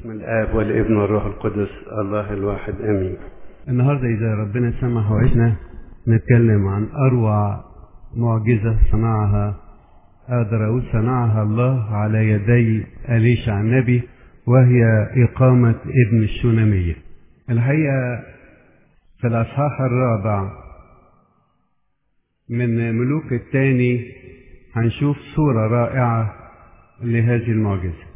باسم الآب والابن والروح القدس الله الواحد آمين النهاردة إذا ربنا سمح وعشنا نتكلم عن أروع معجزة صنعها أقدر أقول صنعها الله على يدي أليشع النبي وهي إقامة ابن الشونمية الحقيقة في الأصحاح الرابع من ملوك الثاني هنشوف صورة رائعة لهذه المعجزة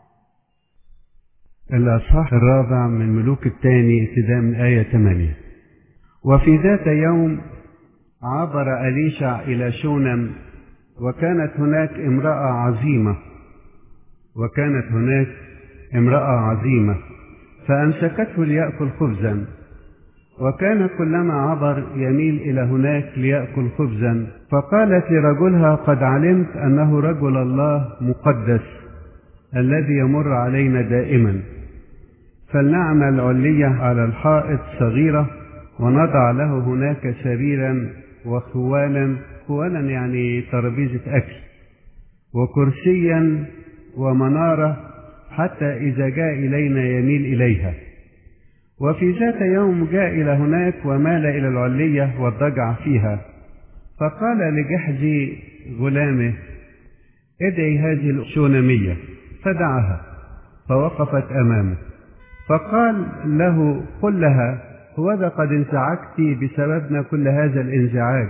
الأصحاح الرابع من ملوك الثاني ابتداء من آية 8 وفي ذات يوم عبر أليشع إلى شونم وكانت هناك امرأة عظيمة وكانت هناك امرأة عظيمة فأمسكته ليأكل خبزا وكان كلما عبر يميل إلى هناك ليأكل خبزا فقالت لرجلها قد علمت أنه رجل الله مقدس الذي يمر علينا دائما فلنعمل علية على الحائط صغيرة ونضع له هناك سريرا وخوالا خوالا يعني ترابيزة أكل وكرسيا ومنارة حتى إذا جاء إلينا يميل إليها وفي ذات يوم جاء إلى هناك ومال إلى العلية واضطجع فيها فقال لجحزي غلامه ادعي هذه الشونمية فدعاها فوقفت أمامه فقال له قل لها هوذا قد انزعجت بسببنا كل هذا الانزعاج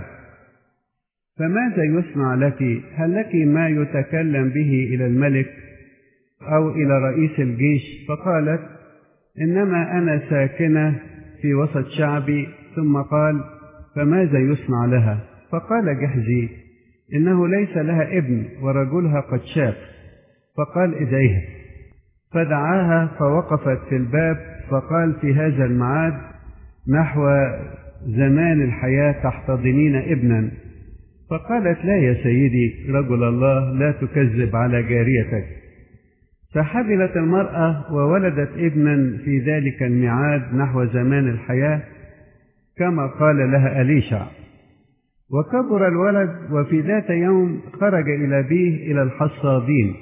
فماذا يصنع لك هل لك ما يتكلم به إلى الملك أو إلى رئيس الجيش فقالت إنما أنا ساكنة في وسط شعبي ثم قال فماذا يصنع لها فقال جحزي إنه ليس لها ابن ورجلها قد شاف فقال إليها فدعاها فوقفت في الباب فقال في هذا الميعاد نحو زمان الحياة تحتضنين ابنا فقالت لا يا سيدي رجل الله لا تكذب على جاريتك فحبلت المرأة وولدت ابنا في ذلك الميعاد نحو زمان الحياة كما قال لها أليشع وكبر الولد وفي ذات يوم خرج إلى أبيه إلى الحصادين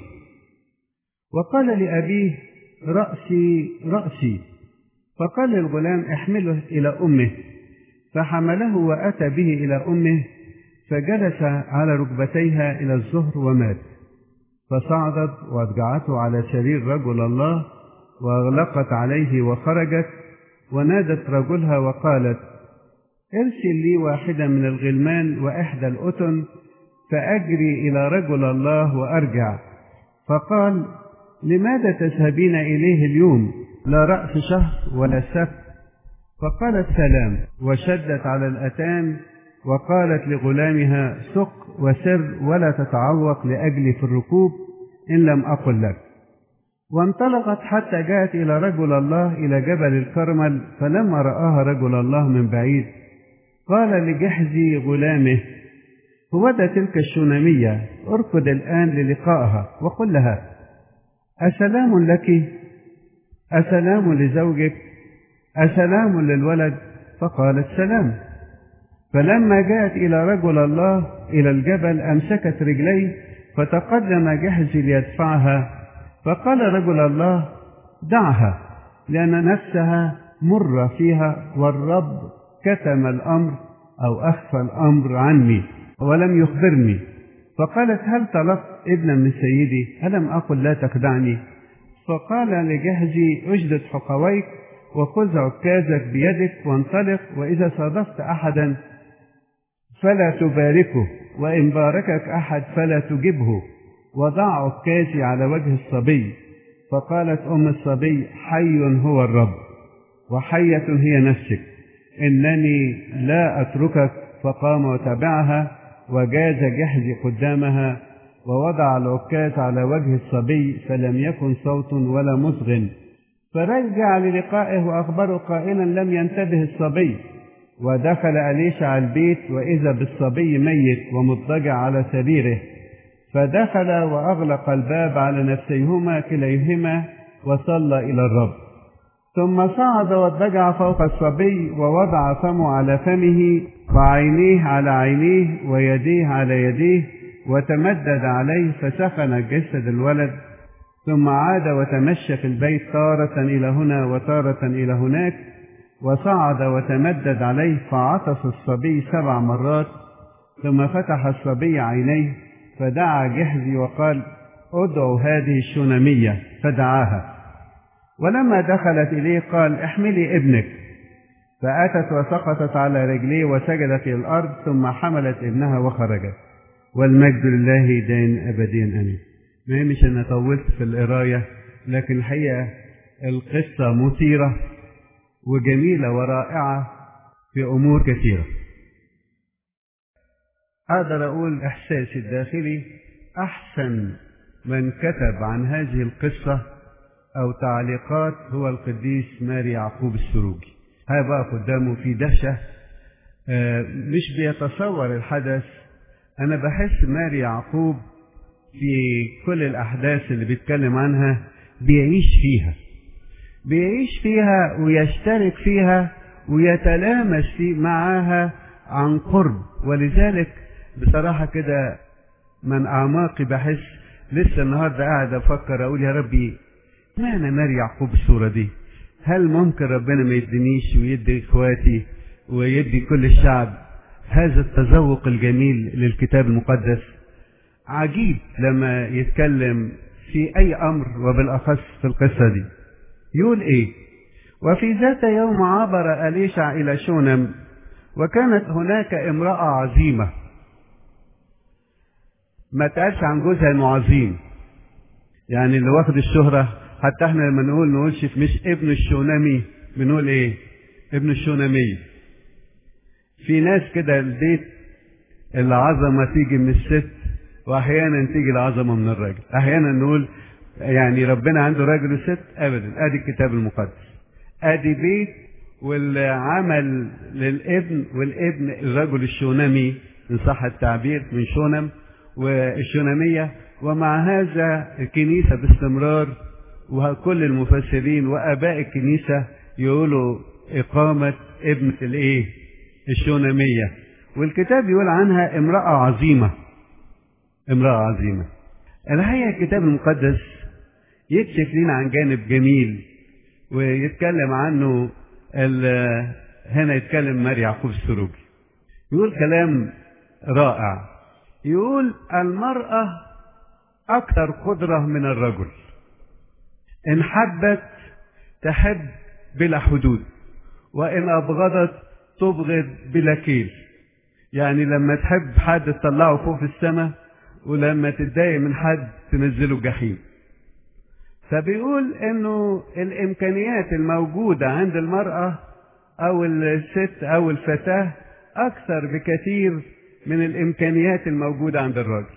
وقال لأبيه رأسي رأسي فقال للغلام احمله إلى أمه فحمله وأتى به إلى أمه فجلس على ركبتيها إلى الظهر ومات فصعدت وأضجعته على سرير رجل الله وأغلقت عليه وخرجت ونادت رجلها وقالت ارسل لي واحدا من الغلمان وإحدى الأتن فأجري إلى رجل الله وأرجع فقال لماذا تذهبين إليه اليوم لا رأس شهر ولا سبت فقالت سلام وشدت على الأتان وقالت لغلامها سق وسر ولا تتعوق لأجلي في الركوب إن لم أقل لك وانطلقت حتى جاءت إلى رجل الله إلى جبل الكرمل فلما رآها رجل الله من بعيد قال لجحزي غلامه هوذا تلك الشونمية اركض الآن للقائها وقل لها أسلام لك أسلام لزوجك أسلام للولد فقالت سلام فلما جاءت إلى رجل الله إلى الجبل أمسكت رجليه فتقدم جحزي ليدفعها فقال رجل الله دعها لأن نفسها مرة فيها والرب كتم الأمر أو أخفى الأمر عني ولم يخبرني فقالت هل طلبت ابنا من سيدي ألم أقل لا تخدعني فقال لجهزي اجدد حقويك وخذ عكازك بيدك وانطلق وإذا صادفت أحدا فلا تباركه وإن باركك أحد فلا تجبه وضع عكازي على وجه الصبي فقالت أم الصبي حي هو الرب وحية هي نفسك إنني لا أتركك فقام وتبعها وجاز جحزي قدامها ووضع العكاز على وجه الصبي فلم يكن صوت ولا مصغ فرجع للقائه وأخبره قائلا لم ينتبه الصبي ودخل أليشع البيت وإذا بالصبي ميت ومضطجع على سريره فدخل وأغلق الباب على نفسيهما كليهما وصلى إلى الرب ثم صعد واضطجع فوق الصبي ووضع فمه على فمه وعينيه على عينيه ويديه على يديه وتمدد عليه فسخن جسد الولد ثم عاد وتمشى في البيت تارة إلى هنا وتارة إلى هناك وصعد وتمدد عليه فعطس الصبي سبع مرات ثم فتح الصبي عينيه فدعا جحزي وقال ادعوا هذه الشنمية فدعاها ولما دخلت إليه قال احملي ابنك فأتت وسقطت على رجليه وسجدت إلى الأرض ثم حملت ابنها وخرجت والمجد لله دائم أبديا آمين ما مش أنا طولت في القراية لكن الحقيقة القصة مثيرة وجميلة ورائعة في أمور كثيرة أقدر أقول إحساسي الداخلي أحسن من كتب عن هذه القصة أو تعليقات هو القديس ماري يعقوب السروجي هاي بقى قدامه في دهشة مش بيتصور الحدث أنا بحس ماري يعقوب في كل الأحداث اللي بيتكلم عنها بيعيش فيها بيعيش فيها ويشترك فيها ويتلامس في معاها عن قرب ولذلك بصراحة كده من أعماقي بحس لسه النهاردة قاعد أفكر أقول يا ربي معنى ماري يعقوب الصورة دي هل ممكن ربنا ما يدينيش ويدي إخواتي ويدي كل الشعب هذا التذوق الجميل للكتاب المقدس عجيب لما يتكلم في أي أمر وبالأخص في القصة دي يقول إيه وفي ذات يوم عبر أليشع إلى شونم وكانت هناك امرأة عظيمة ما تقالش عن جوزها انه عظيم يعني اللي واخد الشهرة حتى احنا لما نقول نقولش مش ابن الشونامي بنقول ايه ابن الشونامي في ناس كده البيت العظمة تيجي من الست واحيانا تيجي العظمة من الراجل احيانا نقول يعني ربنا عنده راجل وست ابدا ادي الكتاب المقدس ادي بيت والعمل للابن والابن الرجل الشونامي ان صح التعبير من شونم والشونامية ومع هذا الكنيسة باستمرار وكل المفسرين وآباء الكنيسة يقولوا إقامة ابنة الإيه؟ الشونامية والكتاب يقول عنها امرأة عظيمة امرأة عظيمة الحقيقة الكتاب المقدس يكشف لنا عن جانب جميل ويتكلم عنه هنا يتكلم ماري يعقوب السروجي يقول كلام رائع يقول المرأة أكثر قدرة من الرجل إن حبت تحب بلا حدود وإن أبغضت تبغض بلا كيل يعني لما تحب حد تطلعه فوق في السماء ولما تتضايق من حد تنزله الجحيم فبيقول انه الامكانيات الموجوده عند المراه او الست او الفتاه اكثر بكثير من الامكانيات الموجوده عند الراجل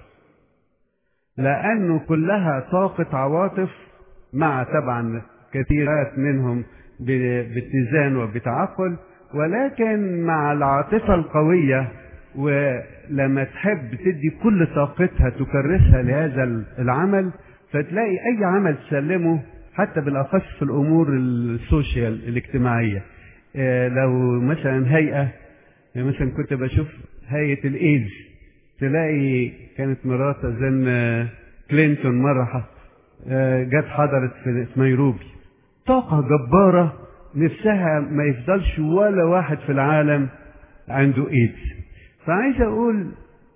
لانه كلها طاقه عواطف مع طبعا كثيرات منهم باتزان وبتعقل ولكن مع العاطفه القويه ولما تحب تدي كل طاقتها تكرسها لهذا العمل فتلاقي اي عمل تسلمه حتى بالاخص في الامور السوشيال الاجتماعيه إيه لو مثلا هيئه يعني مثلا كنت بشوف هيئه الايدز تلاقي كانت مرات اظن كلينتون مره جت حضرت في نيروبي طاقه جباره نفسها ما يفضلش ولا واحد في العالم عنده ايدز فعايز اقول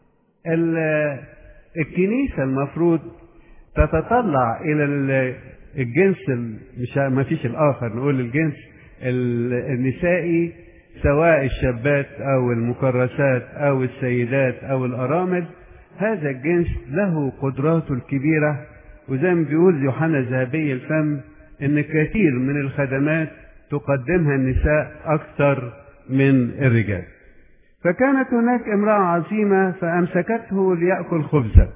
الكنيسه المفروض تتطلع الى الجنس مش ما فيش الاخر نقول الجنس النسائي سواء الشابات او المكرسات او السيدات او الارامل هذا الجنس له قدراته الكبيره وزي ما بيقول يوحنا ذهبي الفم ان كثير من الخدمات تقدمها النساء اكثر من الرجال فكانت هناك امراه عظيمه فامسكته لياكل خبزا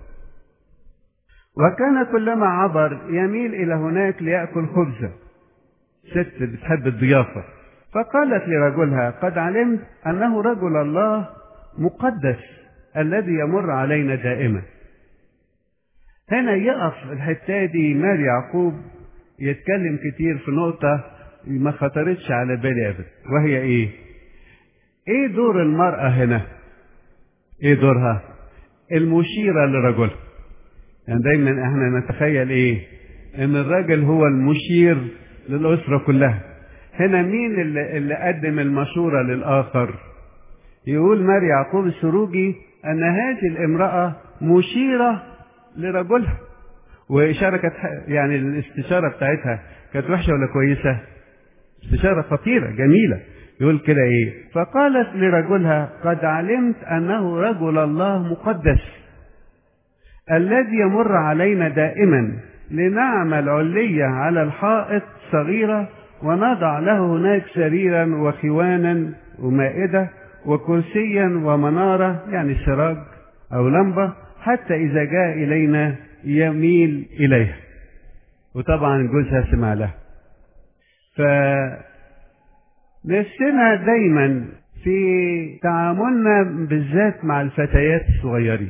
وكان كلما عبر يميل إلى هناك ليأكل خبزا ست بتحب الضيافة فقالت لرجلها قد علمت أنه رجل الله مقدس الذي يمر علينا دائما هنا يقف الحتة دي مال يعقوب يتكلم كتير في نقطة ما خطرتش على بالي أبدا وهي إيه؟ إيه دور المرأة هنا؟ إيه دورها؟ المشيرة لرجلها يعني دايما احنا نتخيل ايه ان الراجل هو المشير للاسره كلها هنا مين اللي, اللي قدم المشوره للاخر يقول مار يعقوب السروجي ان هذه الامراه مشيره لرجلها واشاره كانت يعني الاستشاره بتاعتها كانت وحشه ولا كويسه استشاره خطيره جميله يقول كده ايه فقالت لرجلها قد علمت انه رجل الله مقدس الذي يمر علينا دائما لنعمل علية على الحائط صغيرة ونضع له هناك سريرا وخوانا ومائدة وكرسيا ومنارة يعني سراج أو لمبة حتى إذا جاء إلينا يميل إليها وطبعا جوزها سمع لها ف نفسنا دايما في تعاملنا بالذات مع الفتيات الصغيرين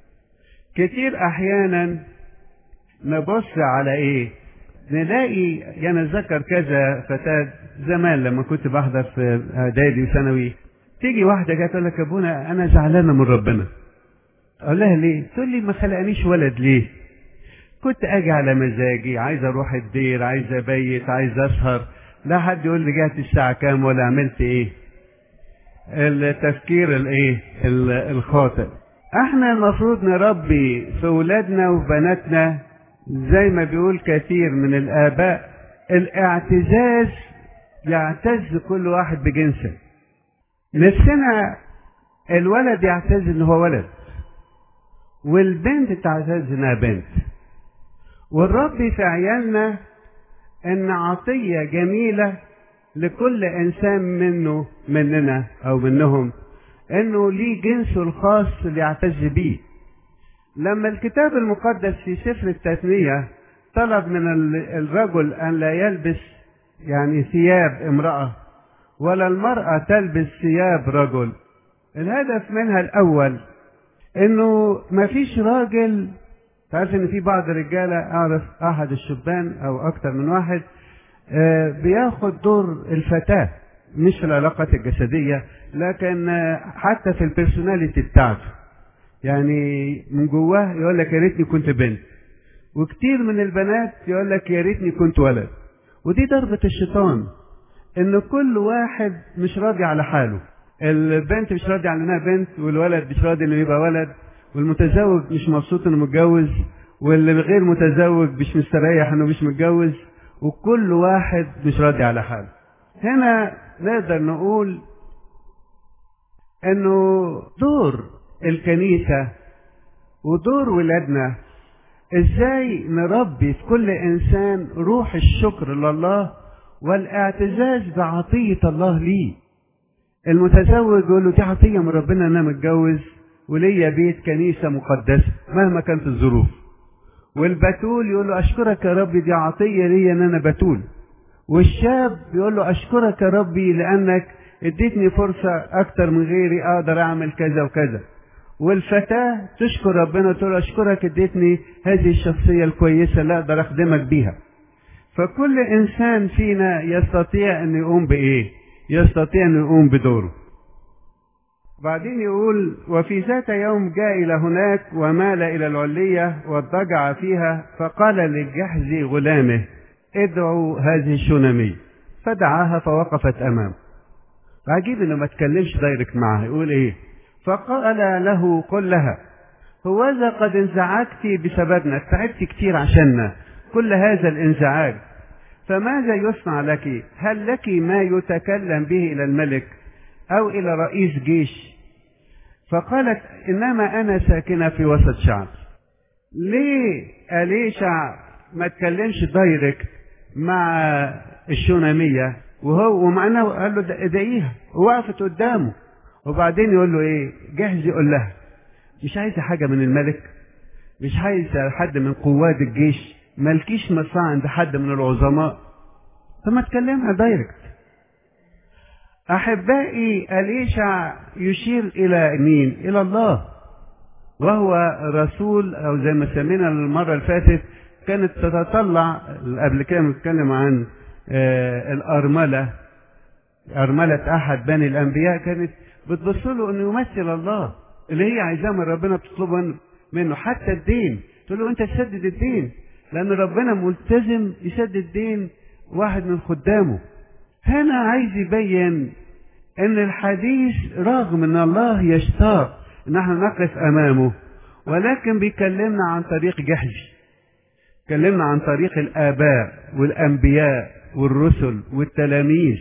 كتير احيانا نبص على ايه نلاقي يعني ذكر كذا فتاة زمان لما كنت بحضر في اعدادي وثانوي تيجي واحدة جت تقول لك يا ابونا انا زعلانة من ربنا اقول لها ليه تقول لي ما خلقنيش ولد ليه كنت اجي على مزاجي عايز اروح الدير عايز ابيت عايز اسهر لا حد يقول لي جات الساعة كام ولا عملت ايه التفكير الايه الخاطئ احنا المفروض نربي في ولادنا وبناتنا زي ما بيقول كثير من الاباء الاعتزاز يعتز كل واحد بجنسه نفسنا الولد يعتز ان هو ولد والبنت تعتز انها بنت ونربي في عيالنا ان عطية جميلة لكل انسان منه مننا او منهم انه ليه جنسه الخاص اللي يعتز بيه لما الكتاب المقدس في سفر التثنية طلب من الرجل ان لا يلبس يعني ثياب امرأة ولا المرأة تلبس ثياب رجل الهدف منها الاول انه مفيش راجل تعرف ان في بعض الرجاله اعرف احد الشبان او اكتر من واحد آه بياخد دور الفتاه مش في العلاقات الجسديه لكن آه حتى في البيرسوناليتي بتاعته يعني من جواه يقول لك يا ريتني كنت بنت وكتير من البنات يقول لك يا ريتني كنت ولد ودي ضربة الشيطان ان كل واحد مش راضي على حاله البنت مش راضي على انها بنت والولد مش راضي انه يبقى ولد والمتزوج مش مبسوط انه متجوز واللي غير متزوج مش مستريح انه مش متجوز وكل واحد مش راضي على حاله هنا نقدر نقول انه دور الكنيسة ودور ولادنا ازاي نربي في كل انسان روح الشكر لله والاعتزاز بعطية الله ليه المتزوج يقول له دي عطية من ربنا انا متجوز وليا بيت كنيسة مقدسة مهما كانت الظروف والبتول يقول له أشكرك يا ربي دي عطية ليا إن أنا بتول والشاب يقول له أشكرك يا ربي لأنك اديتني فرصة أكتر من غيري أقدر أعمل كذا وكذا والفتاة تشكر ربنا وتقول له أشكرك اديتني هذه الشخصية الكويسة اللي أقدر أخدمك بيها فكل إنسان فينا يستطيع أن يقوم بإيه؟ يستطيع أن يقوم بدوره بعدين يقول وفي ذات يوم جاء إلى هناك ومال إلى العلية واضطجع فيها فقال للجحز غلامه ادعوا هذه الشنمية فدعاها فوقفت أمامه عجيب انه ما تكلمش دايركت معها يقول ايه فقال له قل لها هوذا قد انزعجت بسببنا تعبت كتير عشاننا كل هذا الانزعاج فماذا يصنع لك هل لك ما يتكلم به إلى الملك أو إلى رئيس جيش فقالت إنما أنا ساكنة في وسط شعب ليه أليشع ما تكلمش دايركت مع الشونامية وهو ومعناه قال له ادعيها ووقفت قدامه وبعدين يقول له ايه جهز يقول لها مش عايزه حاجه من الملك مش عايزه حد من قوات الجيش مالكيش مصاع عند حد من العظماء فما تكلمها دايركت احبائي اليشع يشير الى مين الى الله وهو رسول او زي ما سمينا المره اللي فاتت كانت تتطلع قبل كده بنتكلم عن آه الارمله ارمله احد بني الانبياء كانت بتبص له انه يمثل الله اللي هي عايزاه من ربنا بتطلبه منه حتى الدين تقول له انت تسدد الدين لأن ربنا ملتزم يسدد دين واحد من خدامه هنا عايز يبين ان الحديث رغم ان الله يشتاق ان احنا نقف امامه ولكن بيكلمنا عن طريق جحش كلمنا عن طريق الاباء والانبياء والرسل والتلاميذ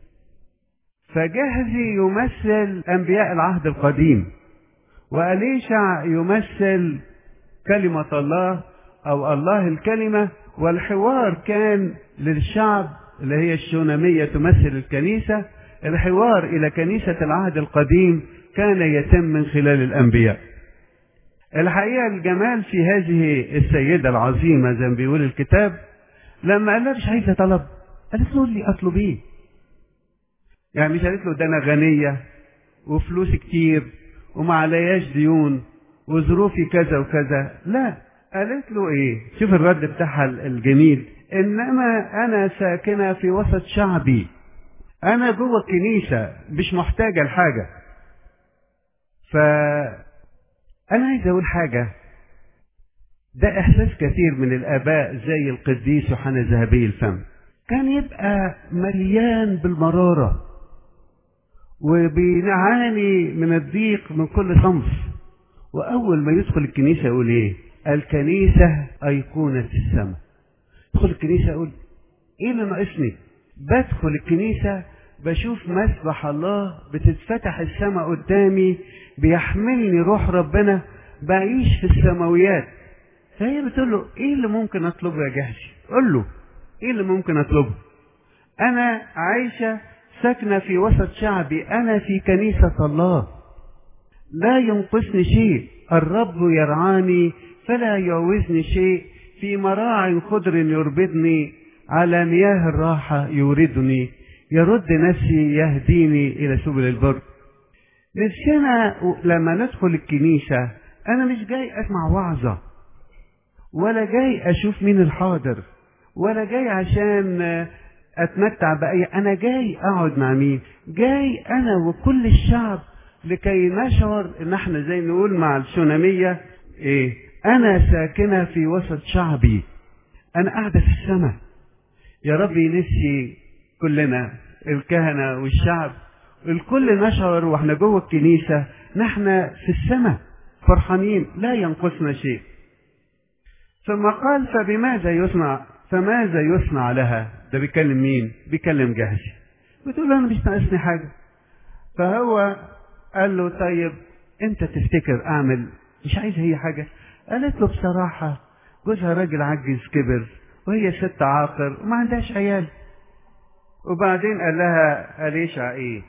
فجهزي يمثل انبياء العهد القديم واليشع يمثل كلمه الله او الله الكلمه والحوار كان للشعب اللي هي الشوناميه تمثل الكنيسه الحوار الى كنيسه العهد القديم كان يتم من خلال الانبياء الحقيقه الجمال في هذه السيده العظيمه زي ما بيقول الكتاب لما قال لها مش عايزه طلب قالت له لي اطلب ايه يعني مش قالت له ده انا غنيه وفلوس كتير وما علياش ديون وظروفي كذا وكذا لا قالت له ايه شوف الرد بتاعها الجميل انما انا ساكنه في وسط شعبي انا جوه الكنيسه مش محتاجه لحاجه ف انا عايز اقول حاجه ده احساس كثير من الاباء زي القديس يوحنا ذهبي الفم كان يبقى مليان بالمراره وبيعاني من الضيق من كل صنف واول ما يدخل الكنيسه يقول ايه الكنيسه ايقونه السماء ادخل الكنيسه اقول ايه اللي ناقصني بدخل الكنيسه بشوف مسبح الله بتتفتح السماء قدامي بيحملني روح ربنا بعيش في السماويات فهي بتقول له ايه اللي ممكن اطلبه يا جهشي قول له ايه اللي ممكن اطلبه انا عايشه ساكنه في وسط شعبي انا في كنيسه الله لا ينقصني شيء الرب يرعاني فلا يعوزني شيء في مراع خضر يربدني على مياه الراحة يوردني يرد نفسي يهديني إلى سبل البر نفسنا لما ندخل الكنيسة أنا مش جاي أسمع وعظة ولا جاي أشوف مين الحاضر ولا جاي عشان أتمتع بأي أنا جاي أقعد مع مين جاي أنا وكل الشعب لكي نشعر إن احنا زي نقول مع الشونامية إيه أنا ساكنة في وسط شعبي أنا قاعدة في السماء يا رب نسي كلنا الكهنة والشعب الكل نشعر واحنا جوه الكنيسة نحن في السماء فرحانين لا ينقصنا شيء ثم قال فبماذا يصنع فماذا يصنع لها ده بيكلم مين بيكلم جهشي بتقول انا مش ناقصني حاجة فهو قال له طيب انت تفتكر اعمل مش عايز هي حاجة قالت له بصراحة جوزها راجل عجز كبر وهي ست عاقر وما عندهاش عيال وبعدين قال لها أليشع ايه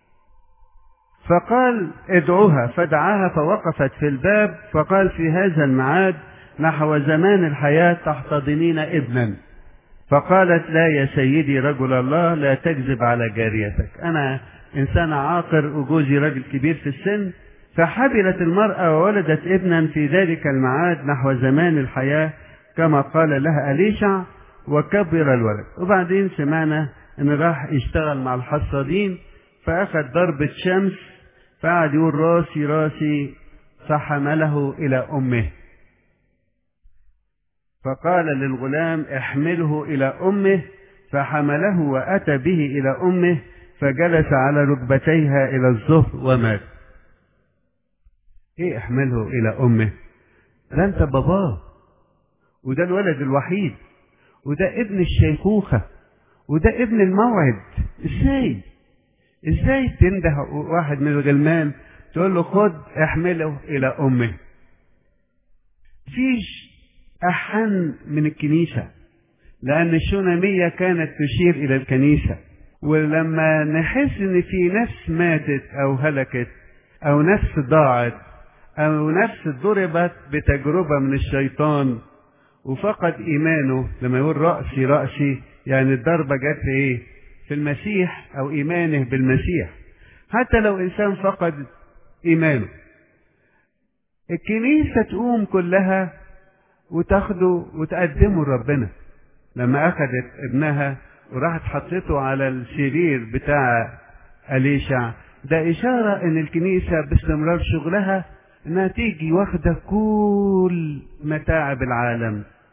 فقال ادعوها فدعاها فوقفت في الباب فقال في هذا الميعاد نحو زمان الحياة تحتضنين ابنا فقالت لا يا سيدي رجل الله لا تكذب على جاريتك أنا إنسان عاقر وجوزي رجل كبير في السن فحبلت المرأة وولدت ابنا في ذلك الميعاد نحو زمان الحياة كما قال لها أليشع وكبر الولد وبعدين سمعنا ان راح يشتغل مع الحصادين فاخذ ضربة شمس فقعد يقول راسي راسي فحمله الى امه فقال للغلام احمله الى امه فحمله واتى به الى امه فجلس على ركبتيها الى الظهر ومات ايه احمله الى امه ده انت باباه وده الولد الوحيد وده ابن الشيخوخه وده ابن الموعد ازاي ازاي تنده واحد من الغلمان تقول له خد احمله الى امه فيش احن من الكنيسة لان الشونامية كانت تشير الى الكنيسة ولما نحس ان في نفس ماتت او هلكت او نفس ضاعت او نفس ضربت بتجربة من الشيطان وفقد ايمانه لما يقول رأسي رأسي يعني الضربة جت في ايه في المسيح او ايمانه بالمسيح حتى لو انسان فقد ايمانه الكنيسة تقوم كلها وتاخده وتقدمه لربنا لما اخذت ابنها وراحت حطيته على السرير بتاع أليشع ده إشارة إن الكنيسة باستمرار شغلها إنها تيجي واخدة كل متاعب العالم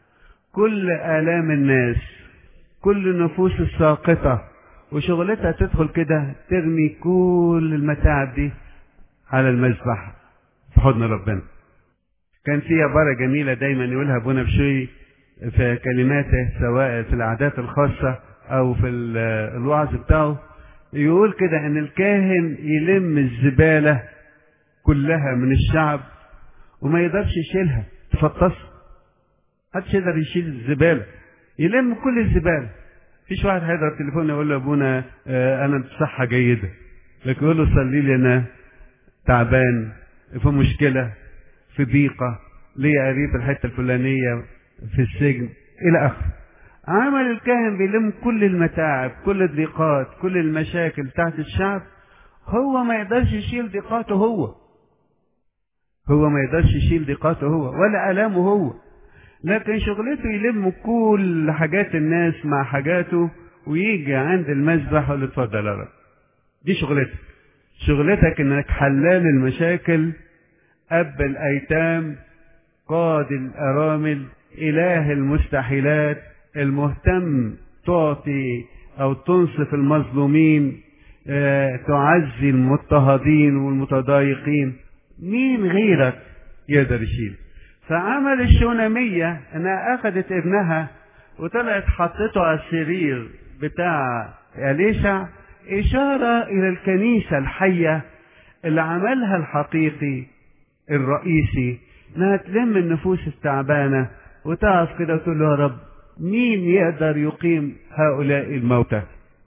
كل آلام الناس كل النفوس الساقطة وشغلتها تدخل كده ترمي كل المتاعب دي على المذبح في حضن ربنا كان في عبارة جميلة دايما يقولها ابونا بشوي في كلماته سواء في العادات الخاصة أو في الوعظ بتاعه يقول كده إن الكاهن يلم الزبالة كلها من الشعب وما يقدرش يشيلها تفطسها محدش يقدر يشيل الزبالة يلم كل الزبالة فيش واحد هيضرب تليفون يقول له ابونا آه انا بصحة جيدة لكن يقول له صلي لي انا تعبان في مشكلة في ضيقة ليا قريب الحتة الفلانية في السجن إلى آخره عمل الكاهن بيلم كل المتاعب كل الضيقات كل المشاكل بتاعت الشعب هو ما يقدرش يشيل ضيقاته هو هو ما يقدرش يشيل ضيقاته هو ولا آلامه هو لكن شغلته يلم كل حاجات الناس مع حاجاته ويجي عند المذبح ويقول اتفضل يا رب دي شغلتك شغلتك انك حلال المشاكل اب الايتام قاضي الارامل اله المستحيلات المهتم تعطي او تنصف المظلومين اه تعزي المضطهدين والمتضايقين مين غيرك يقدر يشيل فعمل الشونامية انها اخذت ابنها وطلعت حطته على السرير بتاع أليشع إشارة إلى الكنيسة الحية اللي عملها الحقيقي الرئيسي انها تلم النفوس التعبانة وتقف كده وتقول له يا رب مين يقدر يقيم هؤلاء الموتى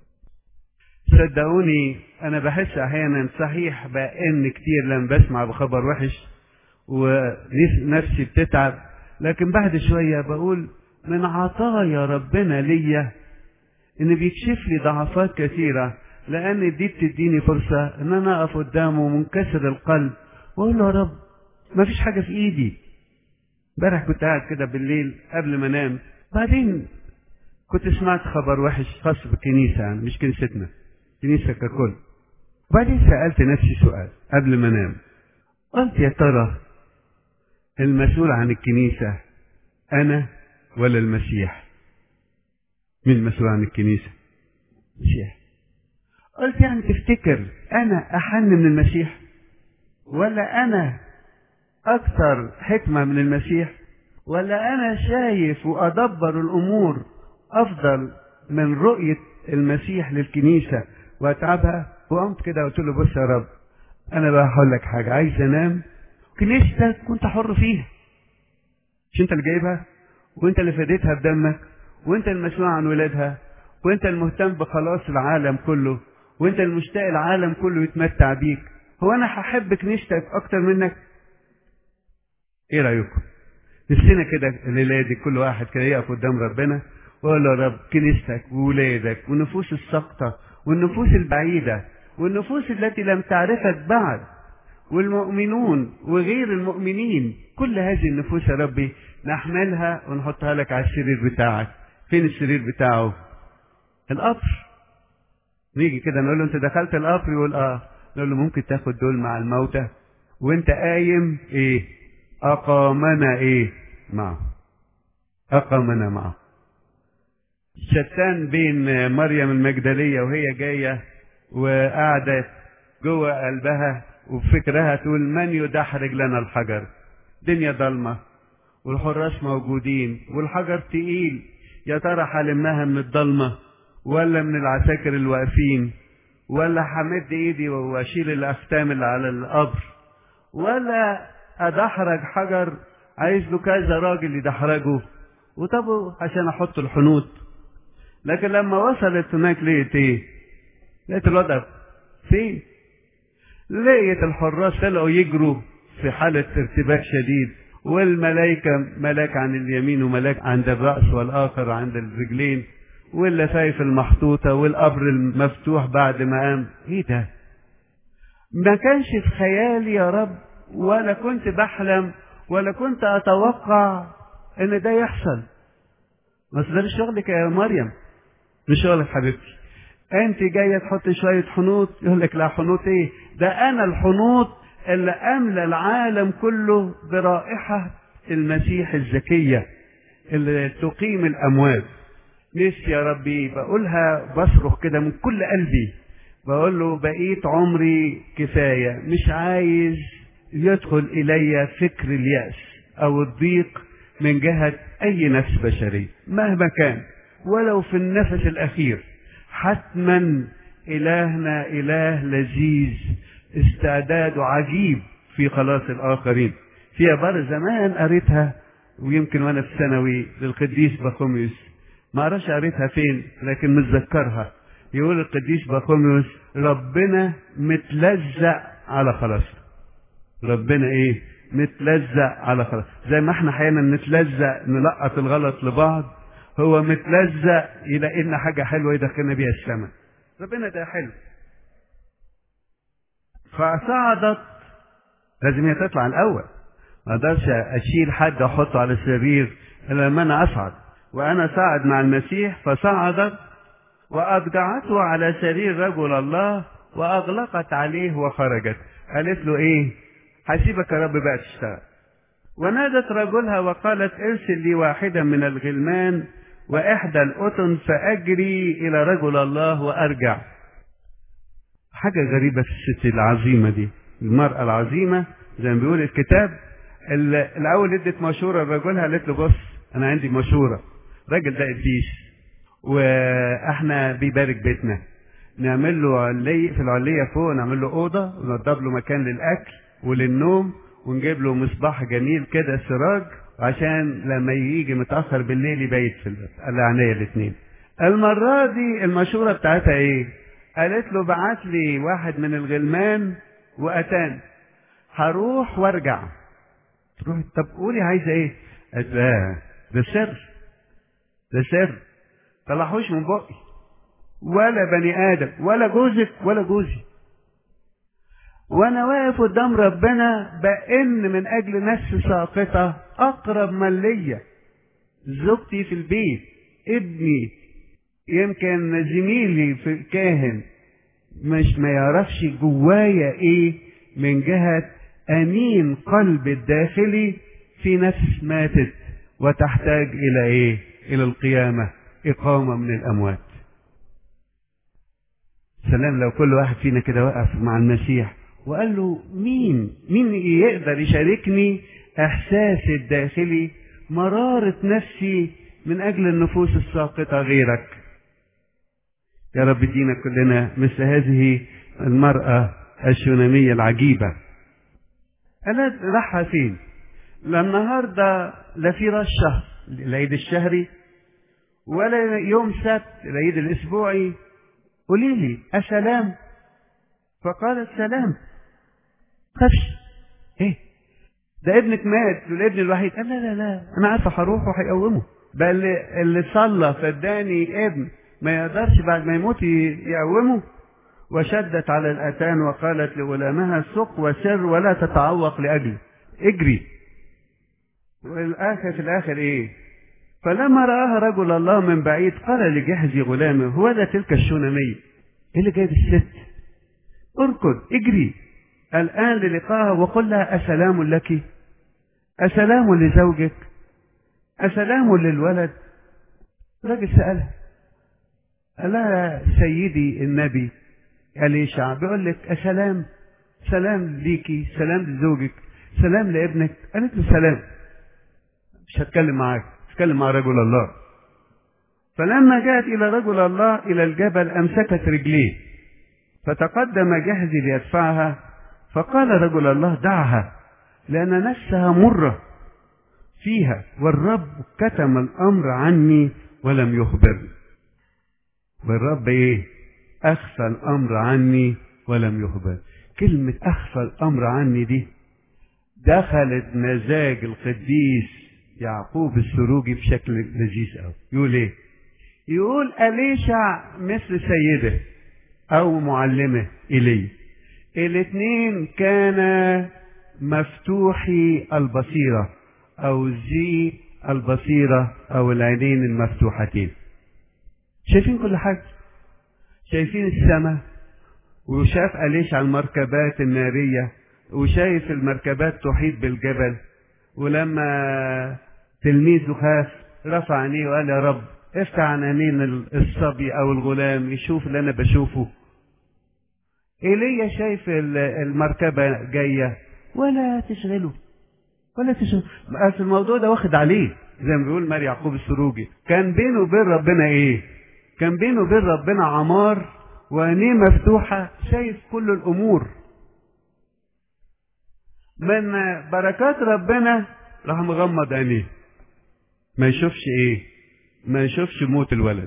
صدقوني انا بحس احيانا صحيح بان كتير لما بسمع بخبر وحش ونفسي بتتعب لكن بعد شوية بقول من عطايا ربنا ليا ان بيكشف لي ضعفات كثيرة لان دي بتديني فرصة ان انا اقف قدامه منكسر القلب واقول له يا رب ما فيش حاجة في ايدي امبارح كنت قاعد كده بالليل قبل ما انام بعدين كنت سمعت خبر وحش خاص بالكنيسة يعني مش كنيستنا كنيسة ككل وبعدين سألت نفسي سؤال قبل ما انام قلت يا ترى المسؤول عن الكنيسة أنا ولا المسيح مين المسؤول عن الكنيسة المسيح قلت يعني تفتكر أنا أحن من المسيح ولا أنا أكثر حكمة من المسيح ولا أنا شايف وأدبر الأمور أفضل من رؤية المسيح للكنيسة وأتعبها وقمت كده وقلت له بص يا رب أنا بقى هقول لك حاجة عايز أنام كنيستك كنت حر فيها مش أنت اللي جايبها وأنت اللي فديتها بدمك وأنت المسؤول عن ولادها وأنت المهتم بخلاص العالم كله وأنت المشتاق العالم كله يتمتع بيك هو أنا هحب كنيستك أكتر منك إيه رأيكم؟ نفسنا كده الليلة دي كل واحد كده يقف قدام ربنا ويقول له يا رب كنيستك وولادك والنفوس الساقطة والنفوس البعيدة والنفوس التي لم تعرفك بعد والمؤمنون وغير المؤمنين كل هذه النفوس يا ربي نحملها ونحطها لك على السرير بتاعك فين السرير بتاعه القبر نيجي كده نقول له انت دخلت القبر يقول اه نقول له ممكن تاخد دول مع الموتى وانت قايم ايه اقامنا ايه معه اقامنا معه شتان بين مريم المجدليه وهي جايه وقاعده جوه قلبها وفكرها تقول من يدحرج لنا الحجر دنيا ضلمه والحراس موجودين والحجر تقيل يا ترى هلمها من الضلمه ولا من العساكر الواقفين ولا همد ايدي واشيل الاختام اللي على القبر ولا ادحرج حجر عايز له كذا راجل يدحرجه وطب عشان احط الحنوط لكن لما وصلت هناك لقيت ايه لقيت الوضع فين لقيت الحراس طلعوا يجروا في حالة ارتباك شديد والملائكة ملاك عن اليمين وملاك عند الرأس والآخر عند الرجلين واللفايف المحطوطة والقبر المفتوح بعد ما قام ايه ده ما كانش في خيالي يا رب ولا كنت بحلم ولا كنت اتوقع ان ده يحصل بس ده مش شغلك يا مريم مش شغلك حبيبتي انت جايه تحط شويه حنوط يقول لك لا حنوط ايه ده انا الحنوط اللي املى العالم كله برائحه المسيح الزكيه اللي تقيم الأموات نفسي يا ربي بقولها بصرخ كده من كل قلبي بقول له بقيت عمري كفاية مش عايز يدخل إلي فكر اليأس أو الضيق من جهة أي نفس بشري مهما كان ولو في النفس الأخير حتما إلهنا إله لذيذ استعداده عجيب في خلاص الآخرين في عبارة زمان قريتها ويمكن وأنا في ثانوي للقديس بخوميوس ما قراش قريتها فين لكن متذكرها يقول القديس بخوميوس ربنا متلزق على خلاصنا ربنا ايه متلزق على خلاص زي ما احنا احيانا نتلزق نلقط الغلط لبعض هو متلزق يلاقي لنا حاجه حلوه يدخلنا بيها السماء ربنا ده حلو فصعدت لازم هي تطلع الاول ما اقدرش اشيل حد احطه على السرير الا لما انا اصعد وانا صعد مع المسيح فصعدت واضجعته على سرير رجل الله واغلقت عليه وخرجت قالت له ايه هسيبك يا رب بقى تشتغل ونادت رجلها وقالت ارسل لي واحدا من الغلمان واحدى القطن فاجري الى رجل الله وارجع حاجه غريبه في الست العظيمه دي المراه العظيمه زي ما بيقول الكتاب الاول ادت مشوره لرجلها قالت له بص انا عندي مشوره الراجل ده قديس واحنا بيبارك بيتنا نعمل له علية في العلية فوق نعمل له أوضة ونضب له مكان للأكل وللنوم ونجيب له مصباح جميل كده سراج عشان لما يجي متأخر بالليل يبيت في البيت قال لها عينيا الاتنين المرة دي المشورة بتاعتها ايه قالت له بعت لي واحد من الغلمان وأتان هروح وارجع تروح طب قولي عايزة ايه قالت لا ده سر ده سر طلعوش من بقي ولا بني ادم ولا جوزك ولا جوزي وانا واقف قدام ربنا بان من اجل نفس ساقطه اقرب من ليا زوجتي في البيت ابني يمكن زميلي في الكاهن مش ما يعرفش جوايا ايه من جهة امين قلب الداخلي في نفس ماتت وتحتاج الى ايه الى القيامة اقامة من الاموات سلام لو كل واحد فينا كده وقف مع المسيح وقال له مين مين يقدر يشاركني احساسي الداخلي مرارة نفسي من اجل النفوس الساقطة غيرك يا رب ادينا كلنا مثل هذه المرأة الشونامية العجيبة أنا راحة فين لا النهاردة لا في راس شهر العيد الشهري ولا يوم سبت العيد الأسبوعي قولي لي أسلام فقالت سلام خفش ايه ده ابنك مات والابن الوحيد قال لا لا لا انا عارفه هروح وهيقومه بقى اللي, اللي صلى فاداني ابن ما يقدرش بعد ما يموت يقومه وشدت على الاتان وقالت لغلامها سق وسر ولا تتعوق لاجلي اجري والاخر في الاخر ايه فلما رآها رجل الله من بعيد قال لجهزي غلامه هو ده تلك الشونمية ايه اللي جايب الست اركض اجري الآن للقاها وقل لها أسلام لك أسلام لزوجك أسلام للولد راجل سألها قال لها سيدي النبي أليشع بيقول لك أسلام سلام ليكي سلام لزوجك سلام لابنك قالت له سلام مش هتكلم معاك اتكلم مع رجل الله فلما جاءت إلى رجل الله إلى الجبل أمسكت رجليه فتقدم جهزي ليدفعها فقال رجل الله دعها لأن نفسها مرة فيها والرب كتم الأمر عني ولم يخبرني والرب إيه أخفى الأمر عني ولم يخبر كلمة أخفى الأمر عني دي دخلت مزاج القديس يعقوب السروجي بشكل لذيذ قوي يقول ايه يقول أليشع مثل سيده أو معلمه إليه الاثنين كان مفتوحي البصيرة أو ذي البصيرة أو العينين المفتوحتين شايفين كل حاجة شايفين السماء وشاف أليش على المركبات النارية وشايف المركبات تحيط بالجبل ولما تلميذه خاف رفع عينيه وقال يا رب افتح عن عينين الصبي او الغلام يشوف اللي انا بشوفه ايليا شايف المركبة جاية ولا تشغله ولا تشغله بس الموضوع ده واخد عليه زي ما بيقول ماري يعقوب السروجي كان بينه وبين ربنا ايه كان بينه وبين ربنا عمار وعينيه مفتوحة شايف كل الامور من بركات ربنا راح مغمض عينيه ما يشوفش ايه ما يشوفش موت الولد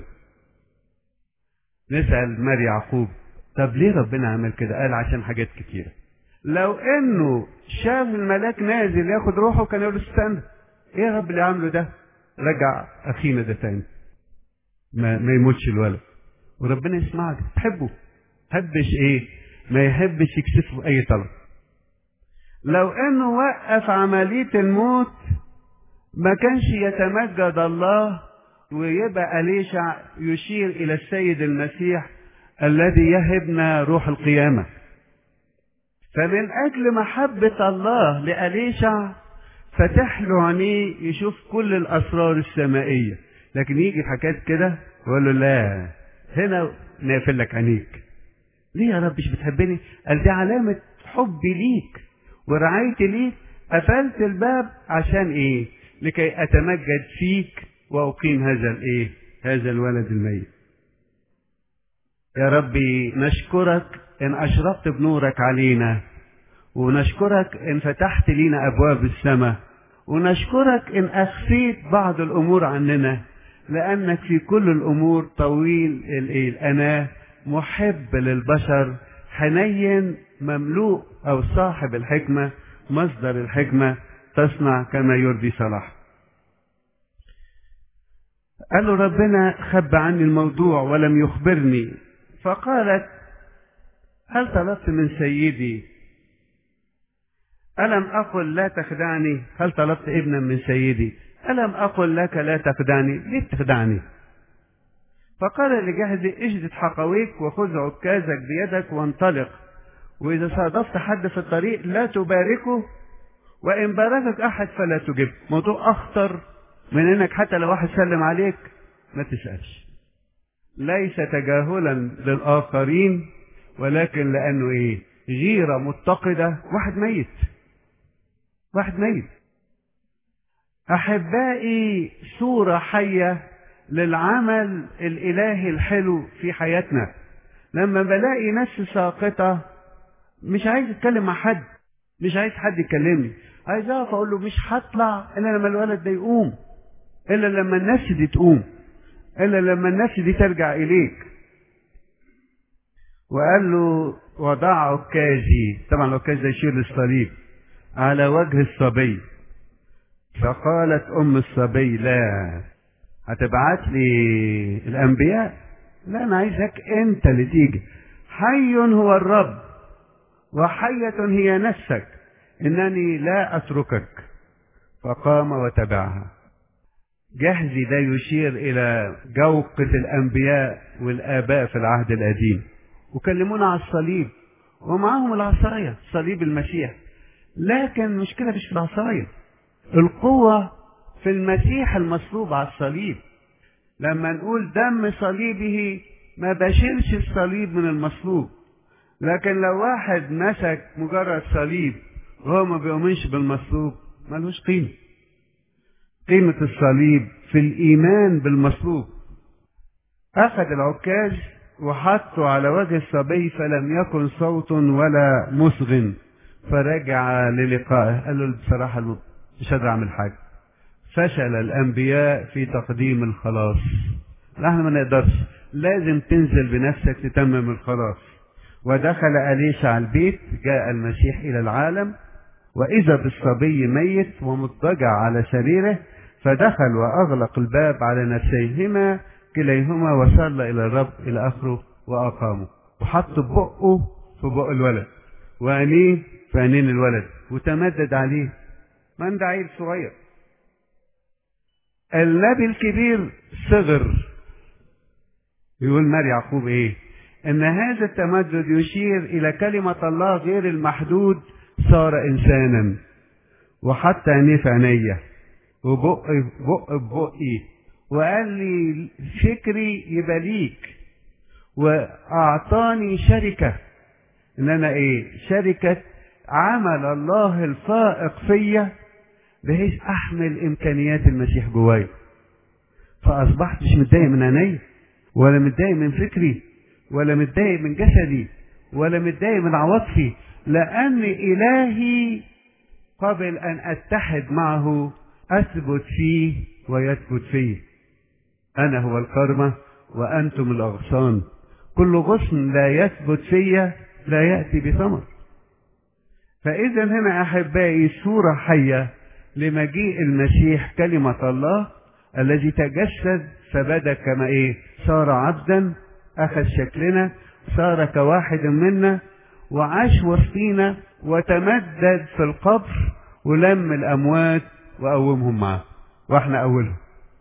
نسأل ماري يعقوب طب ليه ربنا عمل كده قال عشان حاجات كتيرة لو انه شاف الملاك نازل ياخد روحه كان يقول استنى ايه يا رب اللي عامله ده رجع اخينا ده تاني ما, ما يموتش الولد وربنا يسمعك تحبه تحبش ايه ما يحبش يكسفه اي طلب لو انه وقف عملية الموت ما كانش يتمجد الله ويبقى أليشع يشير إلى السيد المسيح الذي يهبنا روح القيامة فمن أجل محبة الله لأليشع فتح له عينيه يشوف كل الأسرار السمائية لكن يجي حكاية كده يقول له لا هنا نقفل لك عينيك ليه يا رب مش بتحبني قال دي علامة حبي ليك ورعايتي ليك قفلت الباب عشان ايه لكي اتمجد فيك واقيم هذا الايه هذا الولد الميت يا ربي نشكرك ان اشرقت بنورك علينا ونشكرك ان فتحت لينا ابواب السماء ونشكرك ان اخفيت بعض الامور عننا لانك في كل الامور طويل الاناه محب للبشر حنين مملوء او صاحب الحكمه مصدر الحكمه تصنع كما يرضي صلاح قال له ربنا خب عني الموضوع ولم يخبرني فقالت هل طلبت من سيدي ألم أقل لا تخدعني هل طلبت ابنا من سيدي ألم أقل لك لا تخدعني ليه تخدعني فقال لجهزي اجدد حقويك وخذ عكازك بيدك وانطلق وإذا صادفت حد في الطريق لا تباركه وإن باركك أحد فلا تجب موضوع أخطر من إنك حتى لو واحد سلم عليك ما تسألش ليس تجاهلا للآخرين ولكن لأنه إيه غيرة متقدة واحد ميت واحد ميت أحبائي صورة حية للعمل الإلهي الحلو في حياتنا لما بلاقي نفسي ساقطة مش عايز اتكلم مع حد مش عايز حد يكلمني عايز اقف اقول له مش هطلع الا لما الولد ده يقوم الا لما النفس دي تقوم الا لما النفس دي ترجع اليك وقال له وضع عكازي طبعا العكاز ده يشير للصليب على وجه الصبي فقالت ام الصبي لا هتبعت لي الانبياء لا انا عايزك انت اللي تيجي حي هو الرب وحية هي نفسك انني لا اتركك فقام وتبعها جهزي ده يشير الى جوقة الانبياء والاباء في العهد القديم وكلمونا على الصليب ومعاهم العصاية صليب المسيح لكن المشكلة مش في العصاية القوة في المسيح المصلوب على الصليب لما نقول دم صليبه ما بشيلش الصليب من المصلوب لكن لو واحد مسك مجرد صليب وهو ما بيؤمنش بالمصلوب ملوش قيمة قيمة الصليب في الإيمان بالمصلوب أخذ العكاز وحطه على وجه الصبي فلم يكن صوت ولا مصغ فرجع للقائه قال له بصراحة مش قادر أعمل حاجة فشل الأنبياء في تقديم الخلاص احنا ما نقدرش لازم تنزل بنفسك تتمم الخلاص ودخل أليشع البيت جاء المسيح إلى العالم وإذا بالصبي ميت ومضطجع على سريره فدخل وأغلق الباب على نفسيهما كليهما وصلى إلى الرب إلى آخره وأقامه وحط بقه في بق الولد وعينيه في عينين الولد وتمدد عليه من ده عيل صغير النبي الكبير صغر يقول مار يعقوب ايه ان هذا التمدد يشير الى كلمة الله غير المحدود صار انسانا وحتى عينيه في عينيا وبق بق بقي وقال لي فكري يبقى ليك واعطاني شركة ان انا ايه شركة عمل الله الفائق فيا بحيث احمل امكانيات المسيح جوايا فاصبحت مش متضايق من عيني ولا متضايق من فكري ولا متضايق من جسدي ولا متضايق من عواطفي لان الهي قبل ان اتحد معه اثبت فيه ويثبت فيه انا هو الكرمة وانتم الاغصان كل غصن لا يثبت فيا لا ياتي بثمر فاذا هنا احبائي صوره حيه لمجيء المسيح كلمه الله الذي تجسد فبدا كما ايه صار عبدا اخذ شكلنا صار كواحد منا وعاش وسطينا وتمدد في القبر ولم الاموات وقومهم معه واحنا اولهم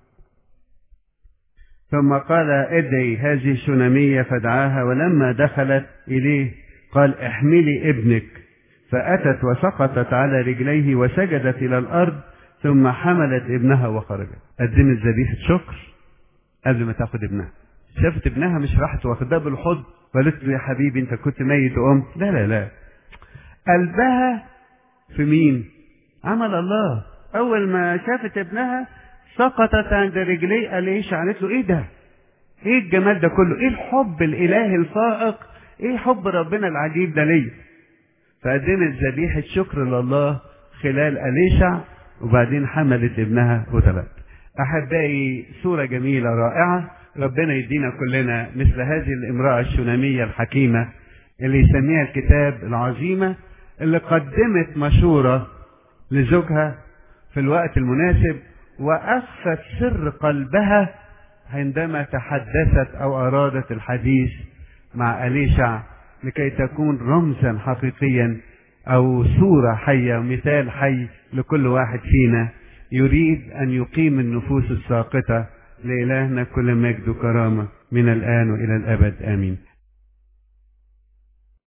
ثم قال ادعي هذه الشنامية فدعاها ولما دخلت إليه قال احملي ابنك فأتت وسقطت على رجليه وسجدت إلى الأرض ثم حملت ابنها وخرجت قدمت ذبيحة شكر قبل ما تاخد ابنها شافت ابنها مش راحت واخداه بالحضن وقالت له يا حبيبي انت كنت ميت وقمت لا لا لا قلبها في مين عمل الله اول ما شافت ابنها سقطت عند رجليه أليش قالت له ايه ده ايه الجمال ده كله ايه الحب الالهي الفائق ايه حب ربنا العجيب ده ليا فقدمت ذبيحة شكر لله خلال أليشع وبعدين حملت ابنها وتبت أحبائي صورة جميلة رائعة ربنا يدينا كلنا مثل هذه الامرأة الشنامية الحكيمة اللي يسميها الكتاب العظيمة اللي قدمت مشورة لزوجها في الوقت المناسب وأخفت سر قلبها عندما تحدثت أو أرادت الحديث مع أليشع لكي تكون رمزا حقيقيا أو صورة حية مثال حي لكل واحد فينا يريد أن يقيم النفوس الساقطة لإلهنا كل مجد وكرامة من الآن وإلى الأبد آمين